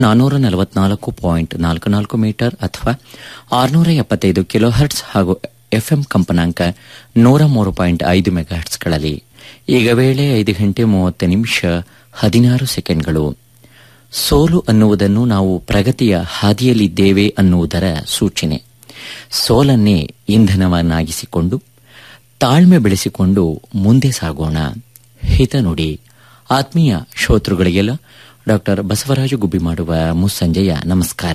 ನಾನ್ನೂರ ನಲವತ್ನಾಲ್ಕು ಪಾಯಿಂಟ್ ನಾಲ್ಕು ನಾಲ್ಕು ಮೀಟರ್ ಅಥವಾ ಆರುನೂರ ಎಪ್ಪತ್ತೈದು ಕಿಲೋ ಹರ್ಟ್ಸ್ ಹಾಗೂ ಎಫ್ಎಂ ಕಂಪನಾಂಕ ನೂರ ಮೂರು ಪಾಯಿಂಟ್ ಐದು ಮೆಗಾಹರ್ಟ್ಸ್ಗಳಲ್ಲಿ ಈಗ ವೇಳೆ ಐದು ಗಂಟೆ ಮೂವತ್ತು ನಿಮಿಷ ಹದಿನಾರು ಸೆಕೆಂಡ್ಗಳು ಸೋಲು ಅನ್ನುವುದನ್ನು ನಾವು ಪ್ರಗತಿಯ ಹಾದಿಯಲ್ಲಿದ್ದೇವೆ ಅನ್ನುವುದರ ಸೂಚನೆ ಸೋಲನ್ನೇ ಇಂಧನವನ್ನಾಗಿಸಿಕೊಂಡು ತಾಳ್ಮೆ ಬೆಳೆಸಿಕೊಂಡು ಮುಂದೆ ಸಾಗೋಣ ಹಿತ ನುಡಿ ಆತ್ಮೀಯ ಶ್ರೋತೃಗಳಿಗೆಲ್ಲ ಡಾಕ್ಟರ್ ಬಸವರಾಜು ಗುಬ್ಬಿ ಮಾಡುವ ಮುಸ್ಸಂಜೆಯ ನಮಸ್ಕಾರ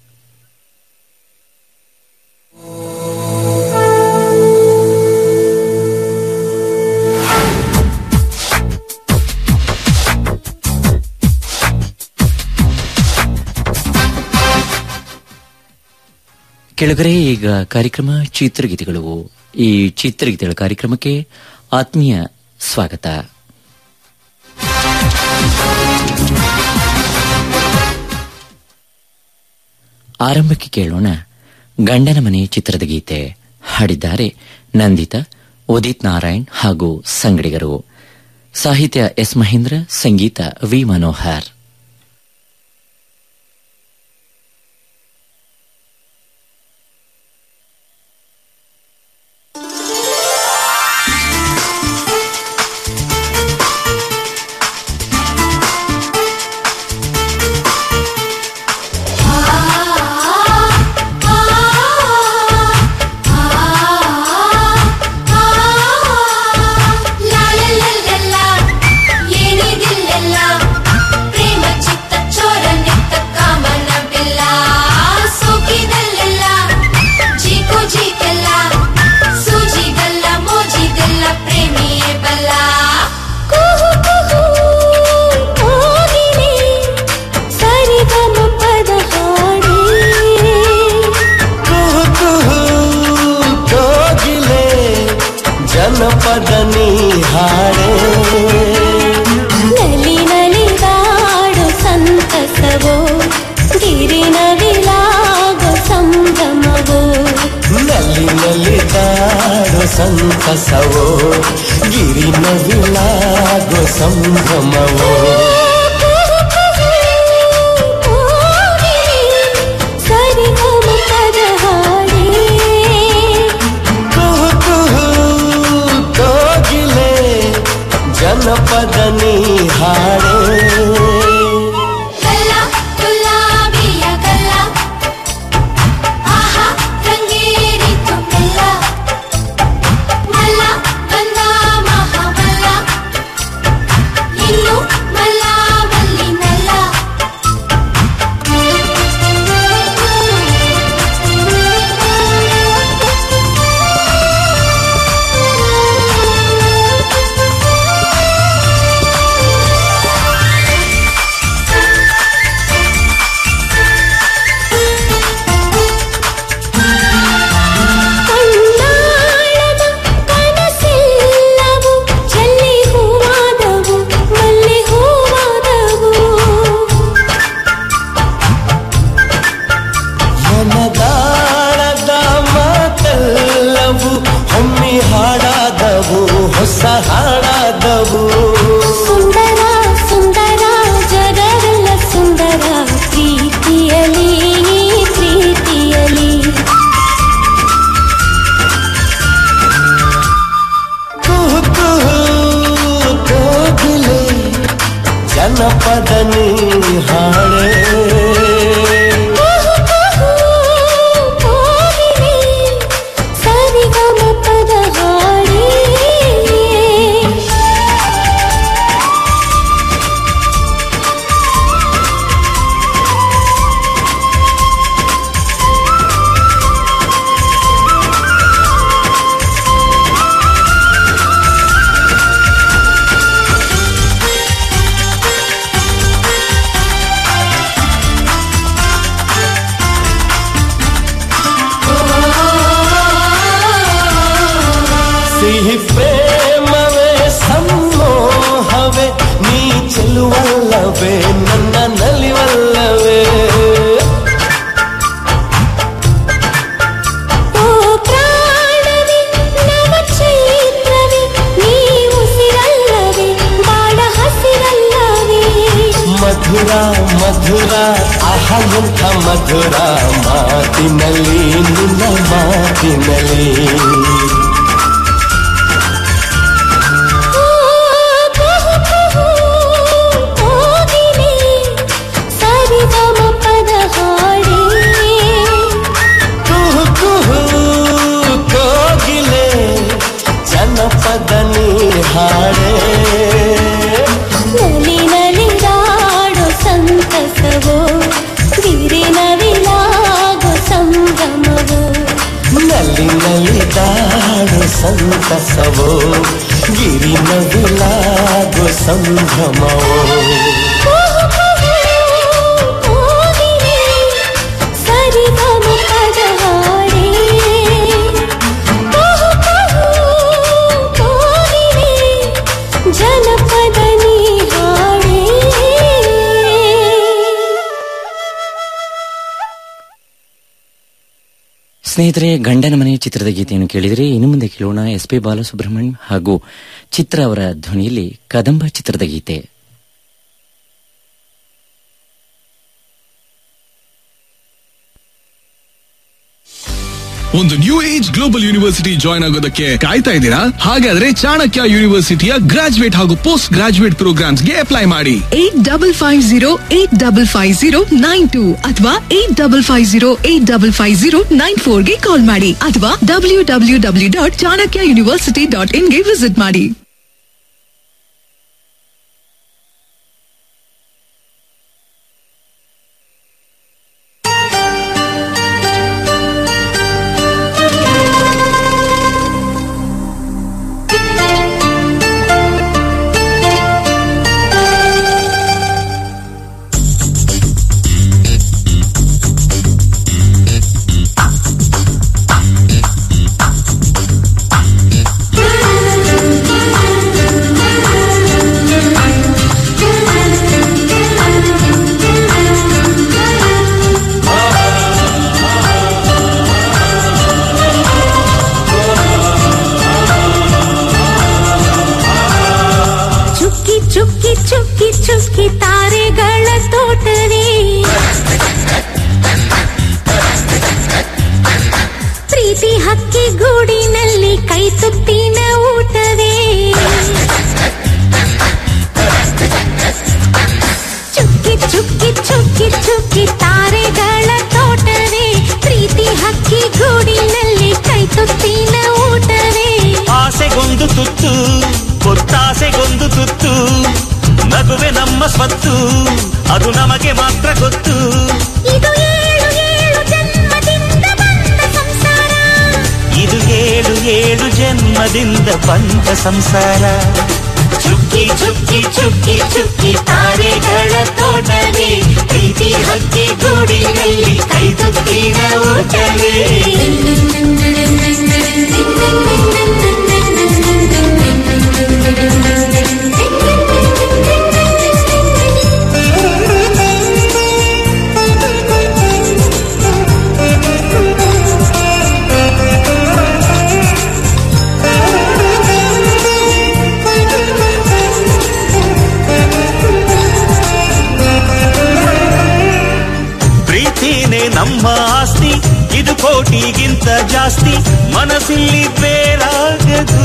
ಕೆಳಗರೆ ಈಗ ಕಾರ್ಯಕ್ರಮ ಚಿತ್ರಗೀತೆಗಳು ಈ ಚಿತ್ರಗೀತೆಗಳ ಕಾರ್ಯಕ್ರಮಕ್ಕೆ ಆತ್ಮೀಯ ಸ್ವಾಗತ ಆರಂಭಕ್ಕೆ ಕೇಳೋಣ ಗಂಡನ ಮನೆ ಚಿತ್ರದ ಗೀತೆ ಹಾಡಿದ್ದಾರೆ ನಂದಿತಾ ಉದಿತ್ ನಾರಾಯಣ್ ಹಾಗೂ ಸಂಗಡಿಗರು ಸಾಹಿತ್ಯ ಎಸ್ ಮಹೇಂದ್ರ ಸಂಗೀತ ವಿ ಮನೋಹರ್ ಏನಿದಿಲ್ಲ ಪ್ರೇಮ ಚಿತ್ತ ಚೋರ ನಿತ್ತ ಕಾಮನ ಬಿಲ್ಲ ಸೋಕಿದಲ್ಲೆಲ್ಲ ಜೀಕು ಜೀಕೆಲ್ಲ ಸೂಜಿಗಲ್ಲ ಮೋಜಿಗಲ್ಲ ಪ್ರೇಮಿಯೇ ಬಲ್ಲ ಕುಹು ಕುಹು ಹೋಗಿರಿ ಸರಿಗಮ ಪದ ಹಾಡಿ ಕುಹು ಕುಹು ಕೋಗಿಲೆ ಜನಪದ ನೀ ಹಾಡೆ ನಲಿ ನಲಿದಾಡು ಸಂತಸವೋ ಗಿರಿ ನವಿಲಾಗೋ ಸಂಭ್ರಮವೋ ನಲ್ಲಿ ನಲಿದಾಡು ಸಂತಸವೋ ಗಿರಿ ನವಿಲಾಗೋ ಸಂಭ್ರಮವೋ ಸರಿಗಮ ಪದ ಹಾಡಿ ಕುಹು ಕುಹು ಕೋಗಿಲೆ ಜನಪದ ನೀ ಹಾಡೆ ಕಲ್ಲ ಗುಲಾಬಿಯ ಕಲ್ಲ ಆಹಾ ರಂಗೇರಿತು ಮೆಲ್ಲ ಮಲ್ಲ ಬಂದ ಮಹಾಮಲ್ಲ ಇನ್ನು ಮಲ್ಲ ಆಹ ಎಂಥ ಮಧುರ ಮಾತಿನಲ್ಲಿ ನಿನ್ನ ಮಾತಿನಲ್ಲಿ ಕುಹು ಕುಹು ಕೋಗಿಲೆ ಸರಿಗಮ ಪದ ಹಾಡೆ ಕುಹು ಕುಹು ಕೋಗಿಲೆ ಜನಪದ ನೀ ಹಾಡೆ ನಲಿ ನಲಿದಾಡೋ ಸಂತಸವೋ ಗಿರಿನವಿಲಾಗೋ ಸಂಗಮವೋ ನಲ್ಲಿ ನಲಿದಾಡು ಸಂತಸವೋ ಗಿರಿ ನವಿಲಾಗು ಸಂಭ್ರಮವೋ ಕುಹು ಕುಹು ಕೋಗಿಲೆ ಸರಿಗಮ ಪದ ಹಾಡೆ ಕುಹು ಕುಹು ಕೋಗಿಲೆ ಜನಪದ ನೀ ಹಾಡೆ ಸ್ನೇಹಿತರೆ ಗಂಡನ ಮನೆ ಚಿತ್ರದ ಗೀತೆಯನ್ನು ಕೇಳಿದರೆ ಇನ್ನು ಮುಂದೆ ಕೇಳೋಣ ಎಸ್ ಪಿ ಬಾಲಸುಬ್ರಹ್ಮಣ್ಯಂ ಹಾಗೂ ಚಿತ್ರ ಅವರ ಧ್ವನಿಯಲ್ಲಿ ಕದಂಬ ಚಿತ್ರದ ಗೀತೆ ಒಂದು new age global university join ಆಗೋದಕ್ಕೆ ಕಾಯ್ತಾ ಇದ್ದೀರಾ ಹಾಗಾದ್ರೆ ಚಾಣಕ್ಯ ಯೂನಿವರ್ಸಿಟಿಯ ಗ್ರಾಜುಯೇಟ್ ಹಾಗೂ ಪೋಸ್ಟ್ ಗ್ರಾಜುಯೇಟ್ ಪ್ರೋಗ್ರಾಮ್ಸ್ಗೆ ಅಪ್ಲೈ ಮಾಡಿ eight double five zero eight double five zero nine two ಅಥವಾ eight double five zero eight double five zero nine ಫೋರ್ಗೆ ಕಾಲ್ ಮಾಡಿ ಅಥವಾ W W W dot Chanakya university dot ಇನ್ಗೆ ವಿಸಿಟ್ ಮಾಡಿ ಚುಕ್ಕಿ ಚುಕ್ಕಿ ಚುಕ್ಕಿ ಚುಕ್ಕಿ ತಾರೆಗಳ ತೋಟವೇ ಪ್ರೀತಿ ಹಕ್ಕಿ ಗೂಡಿನಲ್ಲಿ ಕೈ ತುತ್ತಿನ ಊಟವೇ ಚುಕ್ಕಿ ಚುಕ್ಕಿ ಚುಕ್ಕಿ ಚುಕ್ಕಿ ತಾರೆಗಳ ತೋಟವೇ ಪ್ರೀತಿ ಹಕ್ಕಿ ಗೂಡಿನಲ್ಲಿ ಕೈ ತುತ್ತಿನ ಊಟವೇ ಆಸೆಗೊಂದು ತುತ್ತು ಗೊತ್ತಾಸೆಗೊಂದು ತುತ್ತು ನಗುವೆ ನಮ್ಮ ಸ್ವತ್ತು ಅದು ನಮಗೆ ಮಾತ್ರ ಗೊತ್ತು ಇದು ಏಳು ಏಳು ಜನ್ಮದಿಂದ ಬಂದ ಸಂಸಾರ ಇದು ಏಳು ಏಳು ಜನ್ಮದಿಂದ ಬಂದ ಸಂಸಾರ ಚುಕ್ಕಿ ಚುಕ್ಕಿ ಚುಕ್ಕಿ ಚುಕ್ಕಿ ತಾರೆಗಳ ತೋಟವೇ ಪ್ರೀತಿ ಹಕ್ಕಿ ಗೂಡಿನಲ್ಲಿ ಕೈ ತುತ್ತಿನ ಊಟವೇ ಪ್ರೀತಿನೇ ನಮ್ಮ ಆಸ್ತಿ ಇದು ಕೋಟಿಗಿಂತ ಜಾಸ್ತಿ ಮನಸ್ಸಿಲ್ಲಿ ಬೇರಾಗದು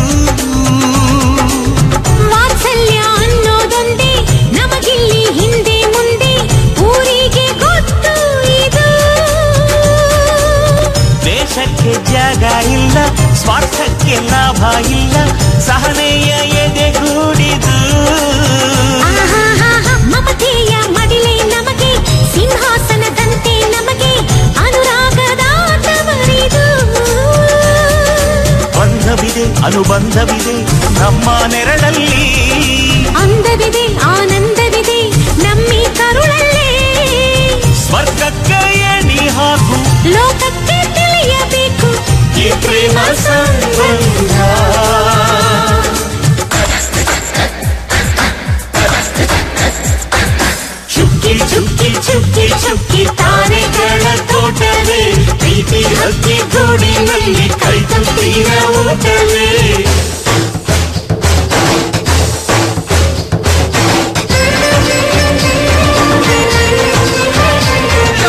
ವಾತ್ಸಲ್ಯ ಅನ್ನೋದೊಂದೇ ನಮಗಿಲ್ಲಿ ಹಿಂದೆ ಮುಂದೆ ಊರಿಗೆ ಗೊತ್ತು ಇದು ದೇಶಕ್ಕೆ ಜಾಗ ಇಲ್ಲ ಸ್ವಾರ್ಥಕ್ಕೆ ಲಾಭ ಇಲ್ಲ ಸಹನೆಯ ಎದೆಗೂಡಿದು ಆಹಾಹಾಹಾ, ಮಮತೆಯ ಮಡಿಲೆ ನಮಗೆ ಸಿಂಹಾಸನದಂತೆ ನಮಗೆ ಅನುರಾಗದ ತವರಿದು ಬಂಧವಿದೆ ಅನುಬಂಧವಿದೆ ನಮ್ಮ ನೆರಳಲ್ಲಿ ಅಂದವಿದೆ ಆನಂದವಿದೆ ನಮ್ಮಿ ಕರುಳಲ್ಲೇ ಸ್ವರ್ಗಕ್ಕೆ ಎಣಿ ಹಾಕು ಲೋಕಕ್ಕೆ ತಿಳಿಯಬೇಕು ಈ ಪ್ರೇಮ ಸಂಬಂಧ ಚುಕ್ಕಿ ಚುಕ್ಕಿ ಚುಕ್ಕಿ ಚುಕ್ಕಿ ತಾರೆಗಳ ತೋಟವೇ ಪ್ರೀತಿ ಹಕ್ಕಿ ಗೂಡಿನಲ್ಲಿ ಕೈ ತುಂಬಿನ ಊಟವೇ ಆ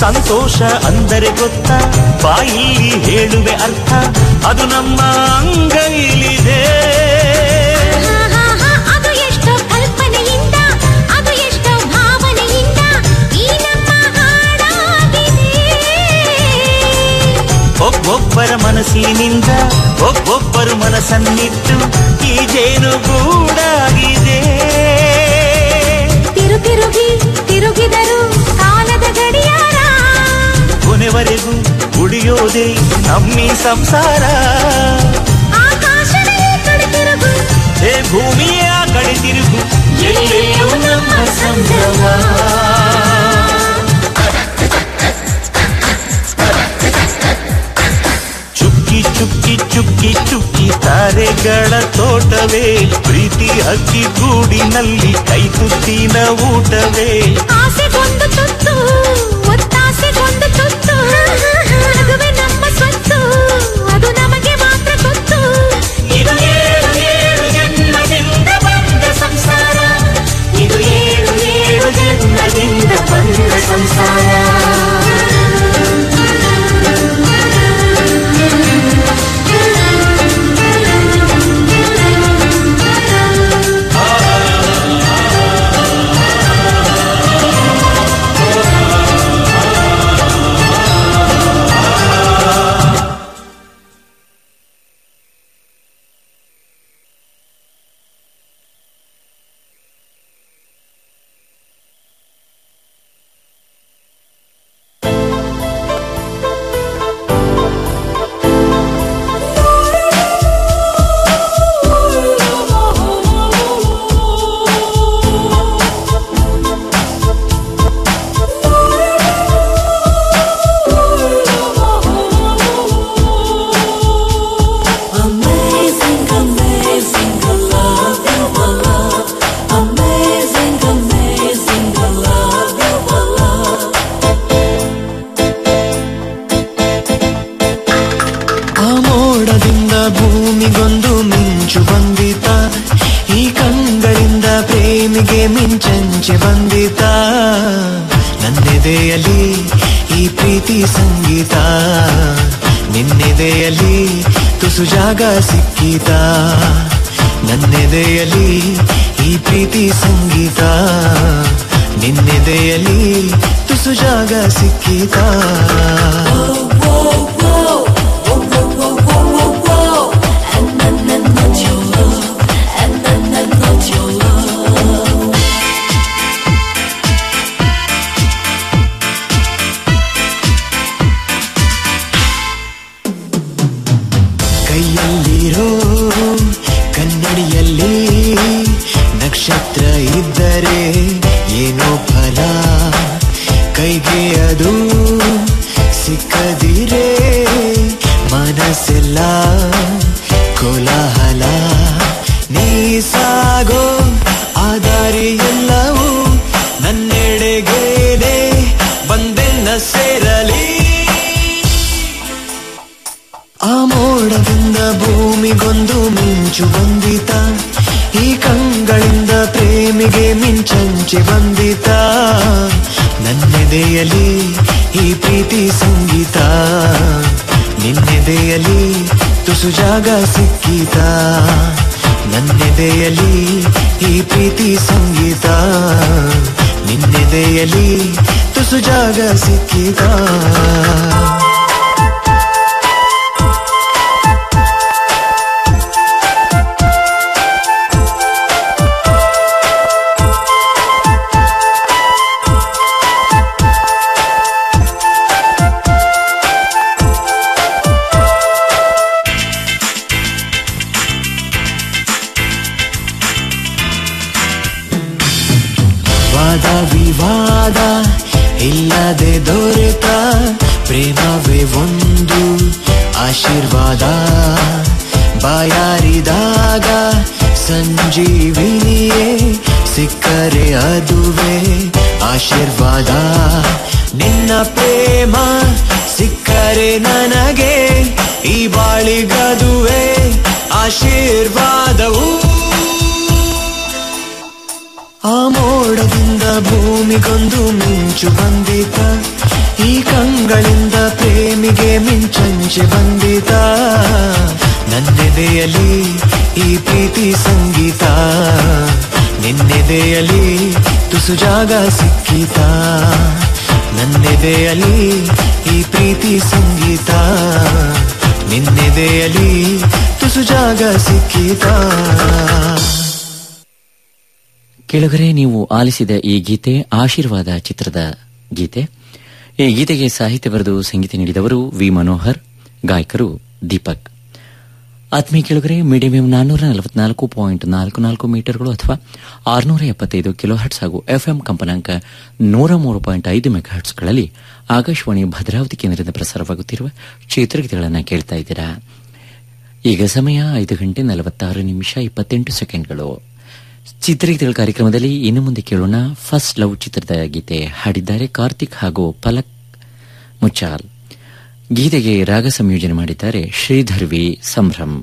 ಸಂತೋಷ ಅಂದರೆ ಗೊತ್ತಾ ಬಾಯಿಲಿ ಹೇಳುವೆ ಅರ್ಥ ಅದು ನಮ್ಮ ಅಂಗೈಲಿದೆ ಆಹಾಹಾ, ಅದು ಎಷ್ಟೋ ಕಲ್ಪನೆಯಿಂದ ಅದು ಎಷ್ಟೋ ಭಾವನೆಯಿಂದ ಈ ನಮ್ಮ ಹಾಡಾಗಿದೆ ಒಬ್ಬೊಬ್ಬರ ಮನಸ್ಸಿನಿಂದ ಒಬ್ಬೊಬ್ಬರು ಮನಸ್ಸನ್ನಿಟ್ಟು ಈ ಜೇನು ಗೂಡಾಗಿದೆ ತಿರು ತಿರುಗಿ ತಿರುಗಿದರು ಕಾಲದ ಗಡಿಯಾರ ಕೊನೆವರೆಗೂ ಉಳಿಯೋದೇ ನಮ್ಮಿ ಸಂಸಾರ ಆಕಾಶದ ಈ ಕಡೆ ತಿರುಗು ಹೇ ಭೂಮಿಯ ಕಡೆ ತಿರುಗು ಎಲ್ಲೆಲ್ಲೂ ನಮ್ಮ ಸಂಭ್ರಮ ಚುಕ್ಕಿ ಚುಕ್ಕಿ ಚುಕ್ಕಿ ಚುಕ್ಕಿ ತಾರೆಗಳ ತೋಟವೇ ಪ್ರೀತಿ ಅಕ್ಕಿ ಗೂಡಿನಲ್ಲಿ ಕೈ ತುತ್ತಿನ ಊಟವೇ ಆಸೆಗೊಂದು ತುತ್ತು ಒತ್ತಾಸೆಗೊಂದು ತುತ್ತು ನಗುವೆ ನಮ್ಮ ಸ್ವತ್ತು ಅದು ನಮಗೆ ಮಾತ್ರ ಗೊತ್ತು ಇದು ಏಳು ಏಳು ಜನ್ಮದಿಂದ ಬಂದ ಸಂಸಾರ ಇದು ಏಳು ಏಳು ಜನ್ಮದಿಂದ ಬಂದ ಸಂಸಾರ Amazing, amazing, I love you, I love. Amazing, amazing, I love you, I love. ಆ ಮೋಡದಿಂದ ಭೂಮಿಗೊಂದು ಮಿಂಚು ಬಂದಿತ ಈ ಕಂಗಳಿಂದ ಪ್ರೇಮಿಗೆ ಮಿಂಚಂಚೆ ಬಂದಿತ ನನ್ನೆದೆಯಲ್ಲಿ ಈ ಪ್ರೀತಿ ಸಂಗೀತ ನಿನ್ನೆದೆಯಲ್ಲಿ ತುಸು ಜಾಗ ಸಿಕ್ಕಿತ ನನ್ನೆದೆಯಲ್ಲಿ ಈ ಪ್ರೀತಿ ಸಂಗೀತ ನಿನ್ನೆದೆಯಲ್ಲಿ ತುಸು ಜಾಗ ಸಿಕ್ಕಿತ And then, and not your love, and then, and not your love. ಕೈಯಲ್ಲಿರೋ ಕನ್ನಡಿಯಲ್ಲಿ ನಕ್ಷತ್ರ ಇದ್ದರೆ ಏನೋ ಫಲ ಕೈಗೆ ಅದು ಸಿಕ್ಕದಿರೇ ಮನಸ್ಸೆಲ್ಲ ಕೋಲಾಹಲ ನೀ ಸಾಗೋ ಆ ದಾರಿ ಎಲ್ಲವೂ ನನ್ನೆಡೆಗೇನೆ ಬಂದೆನ್ನ ಸೇರಲಿ ಆ ಮೋಡದಿಂದ ಭೂಮಿಗೊಂದು ಮಿಂಚು ಬಂದಿತ ಈ ಕಂಗಳಿಂದ ಪ್ರೇಮಿಗೆ ಮಿಂಚಂಚೆ ಬಂದಿತ ನನ್ನೆದೆಯಲ್ಲಿ ಈ ಪ್ರೀತಿ ಸಂಗೀತ ನಿನ್ನೆದೆಯಲ್ಲಿ ತುಸು ಜಾಗ ಸಿಕ್ಕಿತ ನನ್ನೆದೆಯಲ್ಲಿ ಈ ಪ್ರೀತಿ ಸಂಗೀತ ನಿನ್ನೆದೆಯಲ್ಲಿ ತುಸು ಜಾಗ ಸಿಕ್ಕಿತ ವಾದ ವಿವಾದ ಇಲ್ಲದೆ ದೊರೆತ ಪ್ರೇಮವೇ ಒಂದು ಆಶೀರ್ವಾದ ಬಾಯಾರಿದಾಗ ಸಂಜೀವಿನಿಯೇ ಸಿಕ್ಕರೆ ಅದುವೇ ಆಶೀರ್ವಾದ ನಿನ್ನ ಪ್ರೇಮ ಸಿಕ್ಕರೆ ನನಗೆ ಈ ಬಾಳಿಗದುವೆ ಆಶೀರ್ವಾದವು ಆ ಮೋಡದಿಂದ ಭೂಮಿಗೊಂದು ಮಿಂಚು ಬಂದಿತ ಈ ಕಂಗಳಿಂದ ಪ್ರೇಮಿಗೆ ಮಿಂಚಂಚೆ ಬಂದಿತ ನನ್ನೆದೆಯಲಿ ಈ ಪ್ರೀತಿ ಸಂಗೀತ ನಿನ್ನೆದೆಯಲಿ ತುಸು ಜಾಗ ಸಿಕ್ಕಿತ ನನ್ನೆದೆಯಲಿ ಈ ಪ್ರೀತಿ ಸಂಗೀತ ನಿನ್ನೆದೆಯಲಿ ತುಸು ಜಾಗ ಸಿಕ್ಕಿತ ಕೆಳಗರೆ ನೀವು ಆಲಿಸಿದ ಈ ಗೀತೆ ಆಶೀರ್ವಾದ ಚಿತ್ರದ ಗೀತೆ ಈ ಗೀತೆಗೆ ಸಾಹಿತ್ಯ ಬರೆದು ಸಂಗೀತ ನೀಡಿದವರು ವಿ ಮನೋಹರ್ ಗಾಯಕರು ದೀಪಕ್ ಆತ್ಮೀಯ ಕೆಳಗರೆ ಮೀಡಿಯಂ ಎಂ ನಾನ್ನೂರ ನಲವತ್ನಾಲ್ಕು ಪಾಯಿಂಟ್ ನಾಲ್ಕು ನಾಲ್ಕು ಮೀಟರ್ಗಳು ಅಥವಾ ಆರುನೂರ ಎಪ್ಪತ್ತೈದು ಕಿಲೋ ಹರ್ಟ್ಸ್ ಹಾಗೂ ಎಫ್ಎಂ ಕಂಪನಾಂಕ ನೂರ ಮೂರು ಪಾಯಿಂಟ್ ಐದು ಮೆಗಾ ಹರ್ಟ್ಸ್ಗಳಲ್ಲಿ ಆಕಾಶವಾಣಿ ಭದ್ರಾವತಿ ಕೇಂದ್ರದಿಂದ ಪ್ರಸಾರವಾಗುತ್ತಿರುವ ಚಿತ್ರಗೀತೆಗಳನ್ನು ಕೇಳ್ತಾ ಇದ್ದೀರಾ ಈಗ ಸಮಯ ಐದು ಗಂಟೆ ನಲವತ್ತಾರು ನಿಮಿಷ ಇಪ್ಪತ್ತೆಂಟು ಸೆಕೆಂಡ್ಗಳು ಚಿತ್ರಗೀತೆಗಳ ಕಾರ್ಯಕ್ರಮದಲ್ಲಿ ಇನ್ನು ಮುಂದೆ ಕೇಳೋಣ ಫಸ್ಟ್ ಲವ್ ಚಿತ್ರದ ಗೀತೆ ಹಾಡಿದ್ದಾರೆ ಕಾರ್ತಿಕ್ ಹಾಗೂ ಪಲಕ್ ಮುಚ್ಚಾಲ್ ಗೀತೆಗೆ ರಾಗ ಸಂಯೋಜನೆ ಮಾಡಿದ್ದಾರೆ ಶ್ರೀಧರ್ ವಿ ಸಂಭ್ರಮ್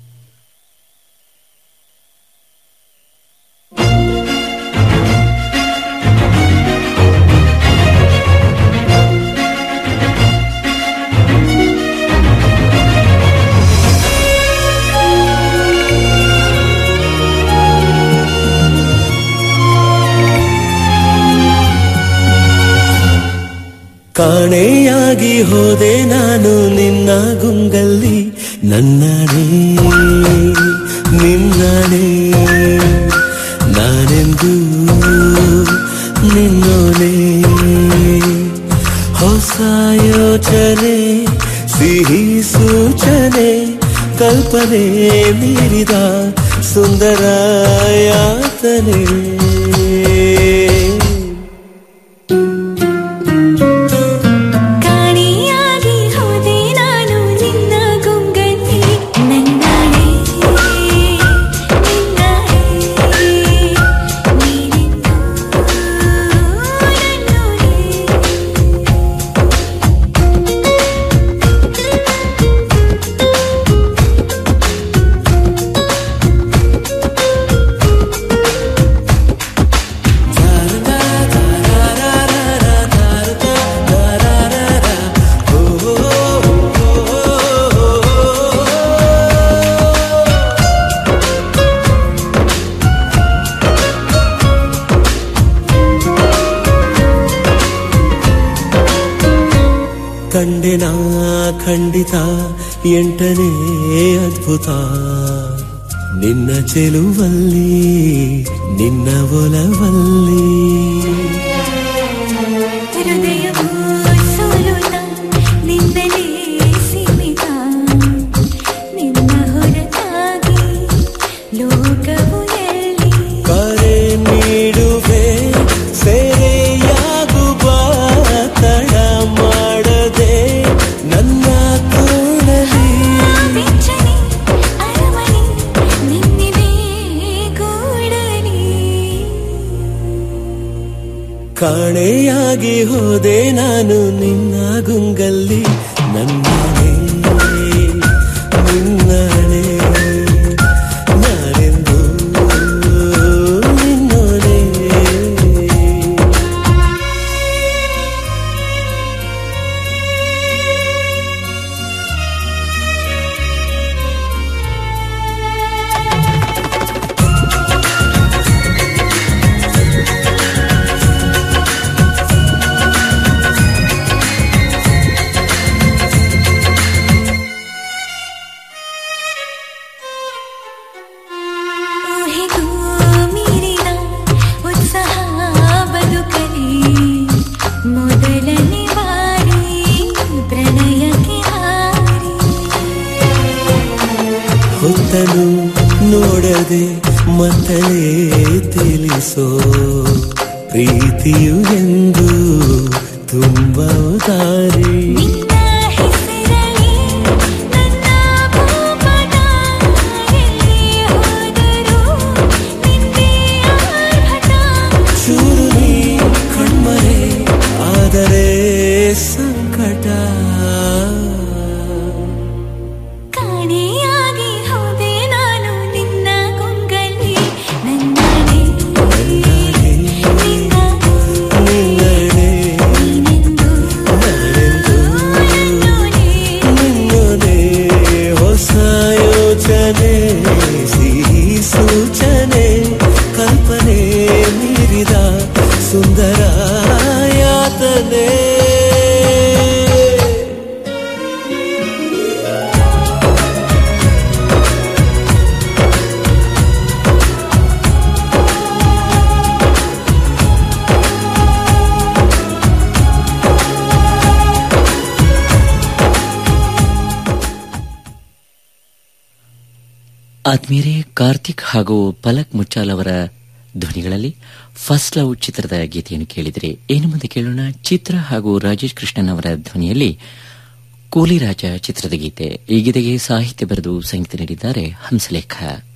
ಕಾಣೆಯಾಗಿ ಹೋದೆ ನಾನು ನಿನ್ನ ಗುಂಗಲ್ಲಿ ನನ್ನನೇ ನಿನ್ನನೇ ನಾನೆಂದು ನಿನ್ನೋನೇ ಹೊಸ ಯೋಚನೆ ಸಿಹಿ ಸೂಚನೆ ಕಲ್ಪನೆ ಮೀರಿದ ಸುಂದರ ಯಾತನೆ ಕಾಣಿಯಾಗಿ ಹೋದೆ ನಾನು ನಿನ್ನ ಗುಂಗಲ್ಲಿ ನನ್ನಾಳೆ ನಿನ್ನಾಳೆ ನೀನೆಂದು ನನ್ನೋಳೆ ಕಂಡೆನ ಖಂಡಿತ ಎಂಟನೇ ಅದ್ಭುತ ನಿನ್ನ ಚೆಲುವಲ್ಲಿ ನಿನ್ನ ಒಲವಲ್ಲಿ ಹೃದಯವು ಸೋಲುತ್ತ ನಿನ್ನಲೇ ಸೀಮಿತ ನಿನ್ನ ಹೊರತಾಗಿ ಲೋಕವು ಎಲ್ಲಿ ಕರೆ ನೀಡುವೆ ಸೆರೆಯಾಗುವ ತಡ ಮಾಡದೆ ನನ್ನ ತೋಳಲಿ ಬೆಚ್ಚನೆ ಅರಮನೆ ನಿನ್ನಿದೆ ಗೂಡಲಿ ಕಾಣೆಯಾಗಿ ಹೋದೆ ನಾನು ನಿನ್ನ ಗುಂಗಲ್ಲಿ ನನ್ನನೇ ನಿನ್ನನೇ ನಾನೆಂದು ನಿನ್ನೋನೇ ಊಹೆಗೂ ಮೀರಿದ ಉತ್ಸಾಹ ಬದುಕಲಿ ಮೊದಲನೇ ಬಾರಿ ಪ್ರಣಯಕ್ಕೆ ಹಾರಿ ಹೊತ್ತನು ನೋಡದೆ ಮತ್ತಲೇ ತಿಳಿಸೋ ಪ್ರೀತಿಯು ಎಂದು ತುಂಬ ಉದಾರಿ ನಿನ್ನ ಹೆಸರಲಿ ನನ್ನ ಭೂಪಟ ಎಲ್ಲಿ ಹೋದರೂ ನಿಂದೇ ಆರ್ಭಟ ಚೂರು ನೀ ಕಣ್ಮರೆ ಆದರೆ ಸಂಕಟ ಕಾಣೆಯಾಗಿ ಹೋದೆ ನಾನು ನಿನ್ನ ಗುಂಗಲ್ಲಿ ನನ್ನನೆ ನಿನ್ನಡೆ ನೀನೆಂದು ಆದ್ಮೇಲೆ ಕಾರ್ತಿಕ್ ಹಾಗೂ ಪಲಕ್ ಮುಚ್ಚಾಲ್ ಅವರ ಧ್ವನಿಗಳಲ್ಲಿ ಫಸ್ಟ್ ಲವ್ ಚಿತ್ರದ ಗೀತೆಯನ್ನು ಕೇಳಿದರೆ ಏನು ಮುಂದೆ ಕೇಳೋಣ ಚಿತ್ರ ಹಾಗೂ ರಾಜೇಶ್ ಕೃಷ್ಣನ್ ಅವರ ಧ್ವನಿಯಲ್ಲಿ ಕೂಲಿರಾಜ ಚಿತ್ರದ ಗೀತೆ ಈ ಗೀತೆಗೆ ಸಾಹಿತ್ಯ ಬರೆದು ಸಂಗೀತ ನೀಡಿದ್ದಾರೆ ಹಂಸಲೇಖ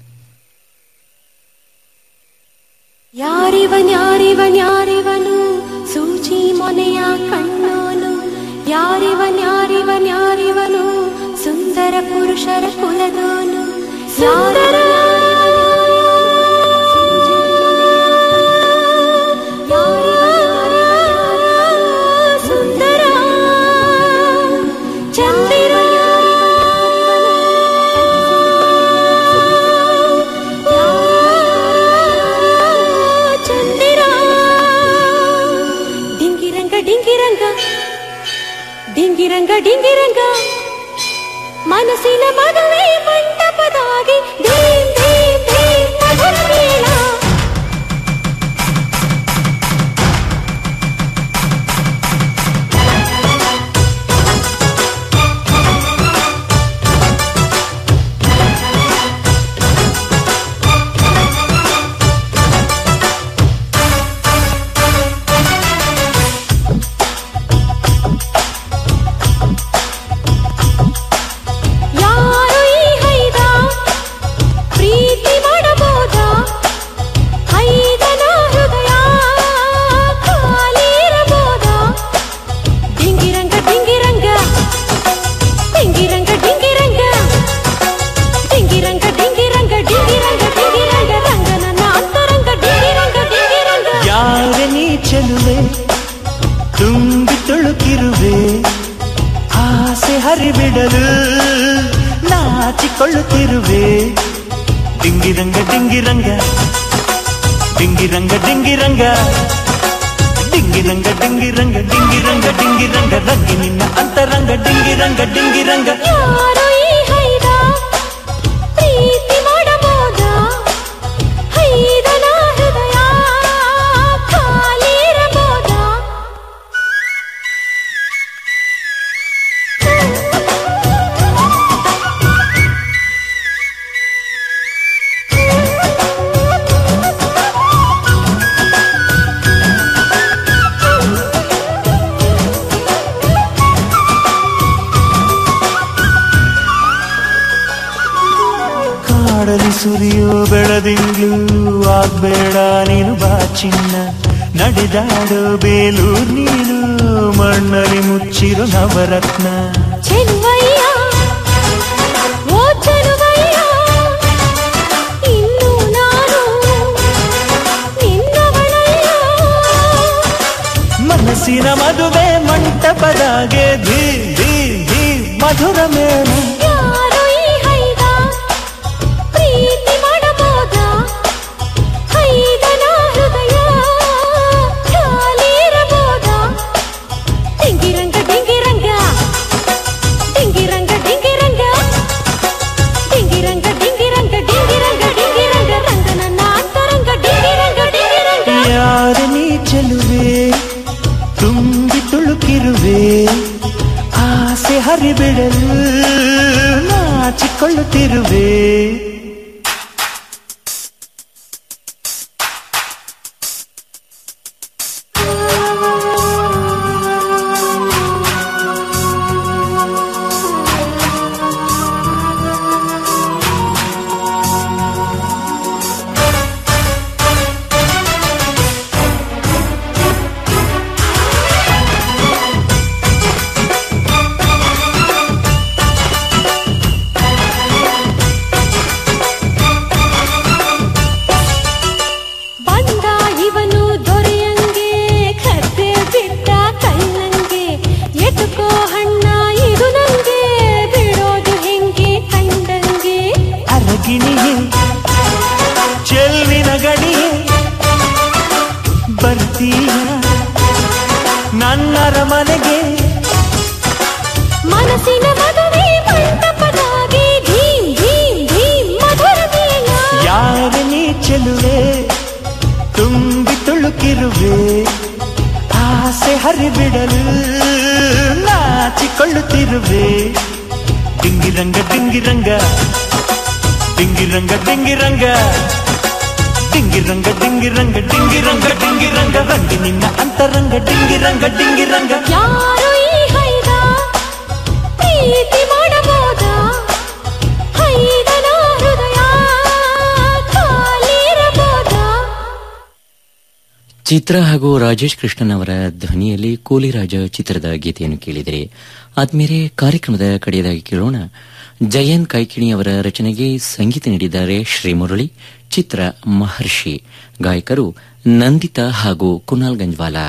ಯಾರಿವನ್ ಯಾರಿವನ್ ಯಾರಿವನು ಸೂಚಿ ಮೊನೆಯ ಕಣ್ಣೋನು ಯಾರಿವನ್ ಯಾರಿವನ್ ಯಾರಿವನು ಸುಂದರ ಪುರುಷರ ಕುಲದೋನು ಸುಂದರ ಸುಂದರ ಚಂದಿರ ಚಂದಿರ ಡಿಂಗಿರಂಗ ಡಿಂಗಿರಂಗ ಡಿಂಗಿರಂಗ ಡಿಂಗಿರಂಗ ಮನಸ್ಸಿನ ಮದುವೆ ಮಂಟಪದಾಗಿ ಧೀಮ್ ಧೀಮ್ ಧೀಮ್ ಮಧುರ ಮೇಳ ಯಾರು ಈ ಹೈದ ಪ್ರೀತಿ ಮಾಡಬಹುದಾ ಹೈದನ ಹೃದಯ ಖಾಲಿ ಇರಬಹುದಾ ಡಿಂಗಿರಂಗ ಡಿಂಗಿರಂಗ ಡಿಂಗಿರಂಗ ಡಿಂಗಿರಂಗ ಡಿಂಗಿರಂಗ ಡಿಂಗಿರಂಗ ಡಿಂಗಿರಂಗ ಡಿಂಗಿರಂಗ ರಂಗ ನನ್ನ ಅಂತರಂಗ ಡಿಂಗಿರಂಗ ಡಿಂಗಿರಂಗ ಯಾರ ನೀ ಚೆಲುವೆ ತುಂಬಿ ತುಳುಕಿರುವೆ ಆಸೆ ಹರಿಬಿಡಲು ನಾಚಿಕೊಳ್ಳುತ್ತಿರುವೆ ಡಿಂಗಿರಂಗ ಡಿಂಗಿರಂಗ ಡಿಂಗಿರಂಗ ಡಿಂಗಿರಂಗ ಡಿಂಗಿರಂಗ ಡಿಂಗಿರಂಗ ಡಿಂಗಿರಂಗ ಡಿಂಗಿರಂಗ ರಂಗಿ ನಿನ್ನ ಅಂತರಂಗ ಡಿಂಗಿರಂಗ ಡಿಂಗಿರಂಗ ಯಾರು ಈ ಹೈದ ಪ್ರೀತಿ ಮಾಡಬಹುದಾ ಹೈದನ ಹೃದಯ ಖಾಲಿ ಇರಬಹುದಾ ಕಾಡಲಿ ಸುರಿಯೋ ಬೆಳದಿಂಗ್ಳು ಆಗ್ಬೇಡ ನೀನು ಬಾ ಚಿನ್ನ ನಡೆದಾಡೋ ಬೇಲೂರ್ ನೀನು ಮಣ್ಣಲ್ಲಿ ಮುಚ್ಚಿರೋ ನವರತ್ನ ಚೆಲುವಯ್ಯ ಓ ಚೆಲುವಯ್ಯ ಇನ್ನು ನಾನು ನಿನ್ನವಳಯ್ಯ ಮನಸ್ಸಿನ ಮದುವೆ ಮಂಟಪದಾಗೆ ಧೀ ಧೀ ಧೀ ಮಧುರ ಮೇಳ ಯಾರು ಈ ಹೈದ ಪ್ರೀತಿ ಮಾಡಬಹುದಾ ಹೈದನ ಹೃದಯ ಖಾಲಿ ಇರಬಹುದಾ ಡಿಂಗಿರಂಗ ಡಿಂಗಿರಂಗ ಡಿಂಗಿರಂಗ ಡಿಂಗಿರಂಗ ಡಿಂಗಿರಂಗ ಡಿಂಗಿರಂಗ ಡಿಂಗಿರಂಗ ಡಿಂಗಿರಂಗ ರಂಗ ನನ್ನ ಅಂತರಂಗ ಡಿಂಗಿರಂಗ ಡಿಂಗಿರಂಗ ಯಾರ ನೀ ಚೆಲುವೆ ತುಂಬಿ ತುಳುಕಿರುವೆ ಆಸೆ ಹರಿಬಿಡಲು ನಾಚಿಕೊಳ್ಳುತ್ತಿರುವೆ ಬಂದ ಇವನು ದೊರೆಯಂಗೆ ಕತ್ತೆ ಬಿಟ್ಟ ಕಣ್ಣಂಗೆ ಎಟುಕೋ ಹಣ್ಣ ಇದು ನಂಗೆ ಬಿಡೋದು ಹೆಂಗೆ ಕಂಡಂಗೆ ಅರಗಿಣಿಯೇ ಚೆಲ್ವಿನ ಗಡಿಯೇ ಬರ್ತೀಯ ನನ್ನರ ಮನೆಗೆ ಮನಸ್ಸಿನ ಮದುವೆ ಮಂಟಪದಾಗಿ ಧೀಮ್ ಧೀಮ್ ಧೀಮ್ ಮಧುರ ಮೇಳ ಯಾರ ನೀ ಚೆಲುವೆ ತುಂಬಿ ತುಳುಕಿರುವೆ ಆಸೆ ಹರಿಬಿಡಲು ನಾಚಿಕೊಳ್ಳುತ್ತಿರುವೆ ಡಿಂಗಿರಂಗ ಡಿಂಗಿರಂಗ ಡಿಂಗಿರಂಗ ಡಿಂಗಿರಂಗ ಡಿಂಗಿರಂಗ ಡಿಂಗಿರಂಗ ಡಿಂಗಿರಂಗ ಡಿಂಗಿರಂಗ ರಂಗಿ ನಿನ್ನ ಅಂತರಂಗ ಡಿಂಗಿರಂಗ ಡಿಂಗಿರಂಗ ಯಾರು ಈ ಹೈದ ಪ್ರೀತಿ ಮಾಡಬಹುದ ಹೈದನ ಹೃದಯ ಖಾಲಿರಬಹುದ ಚಿತ್ರ ಹಾಗೂ ರಾಜೇಶ್ ಕೃಷ್ಣನ್ ಅವರ ಧ್ವನಿಯಲ್ಲಿ ಕೂಲಿರಾಜ ಚಿತ್ರದ ಗೀತೆಯನ್ನು ಕೇಳಿದರೆ ಆದ್ಮೇಲೆ ಕಾರ್ಯಕ್ರಮದ ಕಡೆಯದಾಗಿ ಕೇಳೋಣ ಜಯಂತ್ ಕೈಕಿಣಿ ಅವರ ರಚನೆಗೆ ಸಂಗೀತ ನೀಡಿದ್ದಾರೆ ಶ್ರೀ ಮುರಳಿ ಚಿತ್ರ ಮಹರ್ಷಿ ಗಾಯಕರು ನಂದಿತಾ ಹಾಗೂ ಕುನಾಲ್ ಗಂಜ್ವಾಲಾ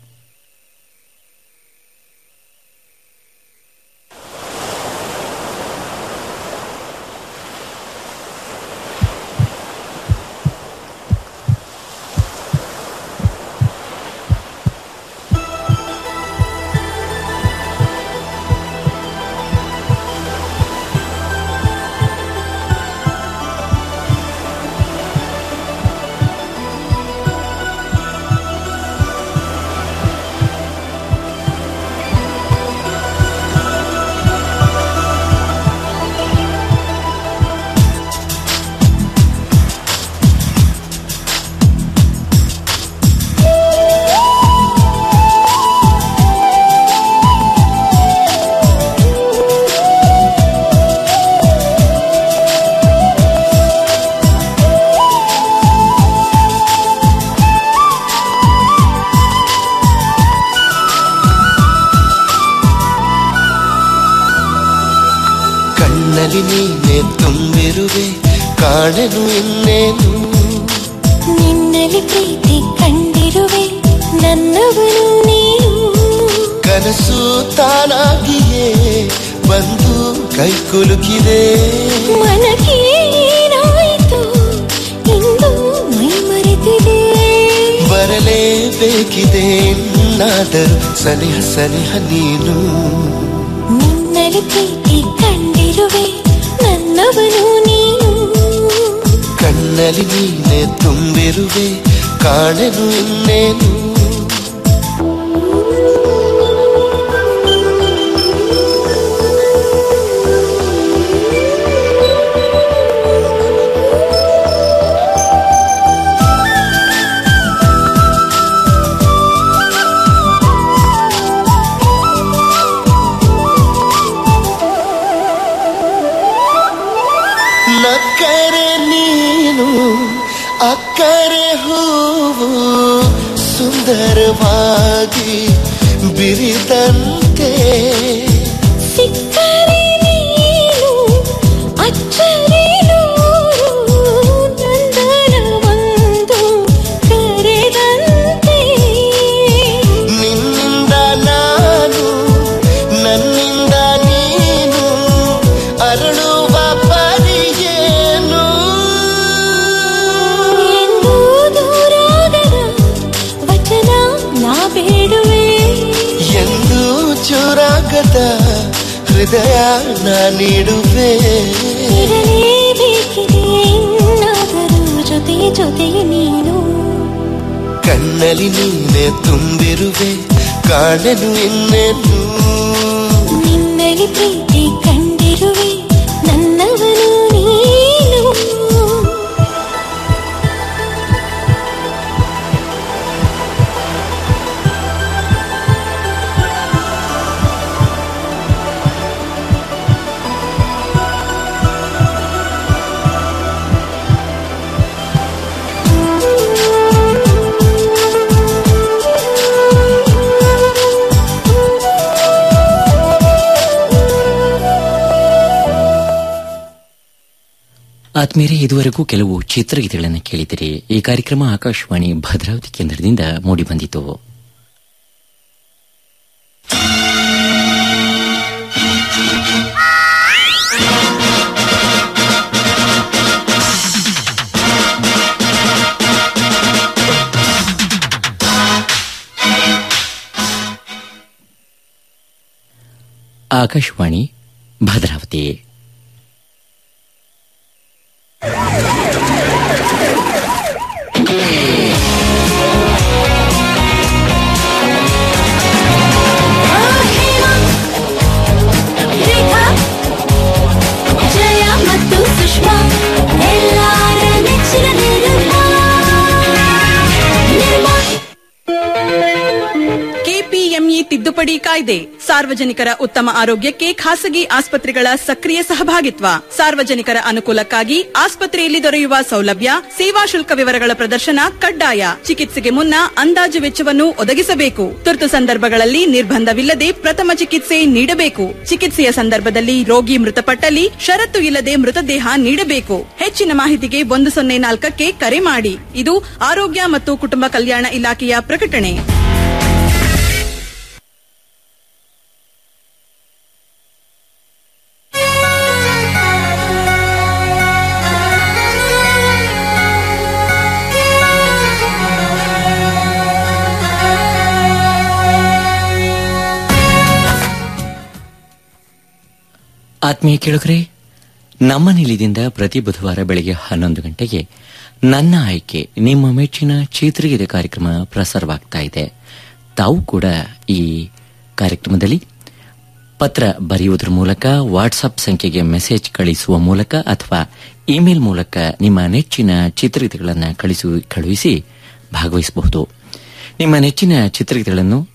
ಕಣ್ಣಲ್ಲಿ ನೀನೆ ತುಂಬಿರುವೆ ಕಾಣಲು ಇನ್ನೇನು ನಿನ್ನಲ್ಲಿ ಪ್ರೀತಿ ಕಂಡಿರುವೆ ನನ್ನವನು ನೀನು ಕನಸು ತಾನಾಗಿಯೇ ಬಂದು ಕೈ ಕುಲುಕಿದೆ ಮನಕ್ಕೆ ಏನಾಯಿತು ಇಂದು ಮೈ ಮರೆತಿದೆ ಬರಲೇಬೇಕಿದೆ ಇನ್ನಾದರೂ ಸನಿಹ ಸನಿಹ ನೀನು ನಿನ್ನಲ್ಲಿ ಪ್ರೀತಿ ಕಂಡಿರುವೆ ನನ್ನವನು ನೀನು ಕಣ್ಣಲ್ಲಿ ನೀನೆ ತುಂಬಿರುವೆ ಕಾಣಲು ಇನ್ನೇನು ನಕ್ಕರೆ ನೀನು ಅಕ್ಕರೆ ಹೂವು ಸುಂದರವಾಗಿ ಬಿರಿದಂತೆ ಸಿಕ್ಕರೆ ನೀನು ಅಚ್ಚರಿ ನೂರು ನಂದನವೊಂದು ಕರೆದಂತೆ ನಿನ್ನಿಂದ ನಾನು ನನ್ನಿಂದ ನೀನು ಅರಳುವ ಪರಿಯೇನು ಎಂದು ದೂರಾಗದ ವಚನ ನಾ ಬೇಡುವೆ ಎಂದು ಚೂರಾಗದ ಹೃದಯ ನಾ ನೀಡುವೆ ಇರಲೇಬೇಕಿದೆ ಇನ್ನಾದರೂ ಜೊತೆ ಜೊತೆಗೆ ನೀನು ಕಣ್ಣಲ್ಲಿ ನೀನೆ ತುಂಬಿರುವೆ ಕಾಣಲು ಇನ್ನೇನು ನಿನ್ನಲ್ಲಿ ಪ್ರೀತಿ ಕಂಡಿರುವೆ ನನ್ನವನು ನೀನು ಆತ್ಮೀಯರೇ ಇದುವರೆಗೂ ಕೆಲವು ಚಿತ್ರಗೀತೆಗಳನ್ನು ಕೇಳಿದಿರಿ ಈ ಕಾರ್ಯಕ್ರಮ ಆಕಾಶವಾಣಿ ಭದ್ರಾವತಿ ಕೇಂದ್ರದಿಂದ ಮೂಡಿಬಂದಿತು ಆಕಾಶವಾಣಿ ಭದ್ರಾವತಿ ರೇಖಾ ಜಯ ಮತ್ತು ಸುಷ್ಮಾ ಸಂಜೀವಿನಿ ತಿದ್ದುಪಡಿ ಕಾಯ್ದೆ ಸಾರ್ವಜನಿಕರ ಉತ್ತಮ ಆರೋಗ್ಯಕ್ಕೆ ಖಾಸಗಿ ಆಸ್ಪತ್ರೆಗಳ ಸಕ್ರಿಯ ಸಹಭಾಗಿತ್ವ ಸಾರ್ವಜನಿಕರ ಅನುಕೂಲಕ್ಕಾಗಿ ಆಸ್ಪತ್ರೆಯಲ್ಲಿ ದೊರೆಯುವ ಸೌಲಭ್ಯ ಸೇವಾ ಶುಲ್ಕ ವಿವರಗಳ ಪ್ರದರ್ಶನ ಕಡ್ಡಾಯ ಚಿಕಿತ್ಸೆಗೆ ಮುನ್ನ ಅಂದಾಜು ವೆಚ್ಚವನ್ನು ಒದಗಿಸಬೇಕು ತುರ್ತು ಸಂದರ್ಭಗಳಲ್ಲಿ ನಿರ್ಬಂಧವಿಲ್ಲದೆ ಪ್ರಥಮ ಚಿಕಿತ್ಸೆ ನೀಡಬೇಕು ಚಿಕಿತ್ಸೆಯ ಸಂದರ್ಭದಲ್ಲಿ ರೋಗಿ ಮೃತಪಟ್ಟಲ್ಲಿ ಷರತ್ತು ಇಲ್ಲದೆ ಮೃತದೇಹ ನೀಡಬೇಕು ಹೆಚ್ಚಿನ ಮಾಹಿತಿಗೆ ಒಂದು ಸೊನ್ನೆ ನಾಲ್ಕಕ್ಕೆ ಕರೆ ಮಾಡಿ ಇದು ಆರೋಗ್ಯ ಮತ್ತು ಕುಟುಂಬ ಕಲ್ಯಾಣ ಇಲಾಖೆಯ ಪ್ರಕಟಣೆ ಆತ್ಮೀಯ ಕೇಳುಗರೆ ನಮ್ಮ ನಿಲಿದಿಂದ ಪ್ರತಿ ಬುಧವಾರ ಬೆಳಗ್ಗೆ ಹನ್ನೊಂದು ಗಂಟೆಗೆ ನನ್ನ ಆಯ್ಕೆ ನಿಮ್ಮ ಮೆಚ್ಚಿನ ಚಿತ್ರಗೀತೆ ಕಾರ್ಯಕ್ರಮ ಪ್ರಸಾರವಾಗ್ತಾ ಇದೆ ತಾವು ಕೂಡ ಈ ಕಾರ್ಯಕ್ರಮದಲ್ಲಿ ಪತ್ರ ಬರೆಯುವುದರ ಮೂಲಕ ವಾಟ್ಸ್ಆಪ್ ಸಂಖ್ಯೆಗೆ ಮೆಸೇಜ್ ಕಳಿಸುವ ಮೂಲಕ ಅಥವಾ ಇಮೇಲ್ ಮೂಲಕ ನಿಮ್ಮ ನೆಚ್ಚಿನ ಚಿತ್ರಗೀತೆಗಳನ್ನು ಕಳಿಸು ಕಳುಹಿಸಿ ಭಾಗವಹಿಸಬಹುದು ನಿಮ್ಮ ನೆಚ್ಚಿನ ಚಿತ್ರಗೀತೆಗಳನ್ನು